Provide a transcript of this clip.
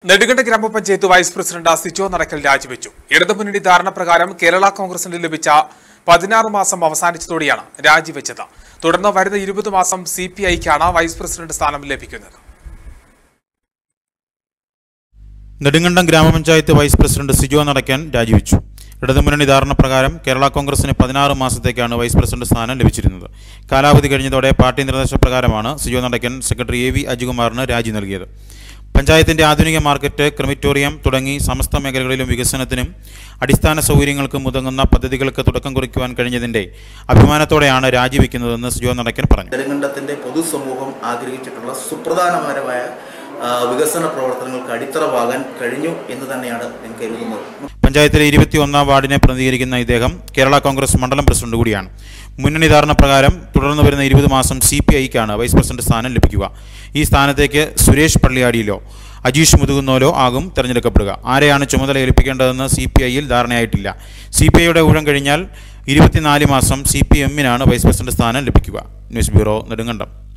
നെടുങ്കണ്ട ഗ്രാമപഞ്ചായത്ത് vice president Sijo നടക്കൽ രാജിവെച്ചു ഇടതുമുന്നണി ധാരണ പ്രകാരം കേരള കോൺഗ്രസിന് ലഭിച്ച പതിനാറ് മാസം അവസാനിച്ചതോടെയാണ് രാജിവെച്ചത് തുടർന്ന് വരുന്ന ഇരുപത് മാസം സി പി ഐക്കാണ് വൈസ് പ്രസിഡന്റ് സ്ഥാനം ലഭിക്കുന്നത് നെടുങ്കണ്ടം ഗ്രാമപഞ്ചായത്ത് വൈസ് പ്രസിഡന്റ് സിജോ നടക്കാൻ രാജിവെച്ചു ഇടതുമുന്നണി ധാരണ പ്രകാരം കേരള കോൺഗ്രസിന് പതിനാറ് മാസത്തേക്കാണ് വൈസ് പ്രസിഡന്റ് സ്ഥാനം ലഭിച്ചിരുന്നത് കാലാവധി കഴിഞ്ഞതോടെ പാർട്ടി നിർദ്ദേശപ്രകാരമാണ് Sijo Nadakkan secretary A V അജികുമാറിന് രാജി നൽകിയത് പഞ്ചായത്തിന്റെ ആധുനിക മാർക്കറ്റ് ക്രമിറ്റോറിയം തുടങ്ങി സമസ്ത മേഖലകളിലും വികസനത്തിനും അടിസ്ഥാന സൗകര്യങ്ങൾക്കും ഉതകുന്ന പദ്ധതികൾക്ക് തുടക്കം കുറിക്കുവാൻ കഴിഞ്ഞതിന്റെ അഭിമാനത്തോടെയാണ് രാജിവെക്കുന്നതെന്ന് സിജോ നടക്കൻ പറഞ്ഞു നെടുങ്കണ്ടത്തിൻ്റെ പൊതുസമൂഹം ആഗ്രഹിച്ചിട്ടുള്ള സുപ്രധാനപരമായ ആ, വികസന പ്രവർത്തനങ്ങൾക്ക് അടിത്തറവാകാൻ കഴിഞ്ഞു എന്ന് തന്നെയാണ് ഞാൻ കരുതുന്നത് പഞ്ചായത്തിലെ ഇരുപത്തി ഒന്നാം വാർഡിനെ പ്രതിനിധീകരിക്കുന്ന ഇദ്ദേഹം കേരള കോൺഗ്രസ് മണ്ഡലം പ്രസിഡന്റ് കൂടിയാണ് മുന്നണി ധാരണ പ്രകാരം തുടർന്ന് വരുന്ന ഇരുപത് മാസം സി പി ഐക്കാണ് വൈസ് പ്രസിഡന്റ് സ്ഥാനം ലഭിക്കുക ഈ സ്ഥാനത്തേക്ക് സുരേഷ് പള്ളിയാടിയിലോ അജീഷ് മുതുകുന്നോലോ ആകും തെരഞ്ഞെടുക്കപ്പെടുക ആരെയാണ് ചുമതല ഏൽപ്പിക്കേണ്ടതെന്ന് സി പി ഐയിൽ ധാരണയായിട്ടില്ല സി പി ഐയുടെ ഊഴം കഴിഞ്ഞാൽ ഇരുപത്തിനാല് മാസം സി പി എമ്മിനാണ് വൈസ് പ്രസിഡന്റ് സ്ഥാനം ലഭിക്കുക ന്യൂസ് ബ്യൂറോ നെടുങ്കണ്ടം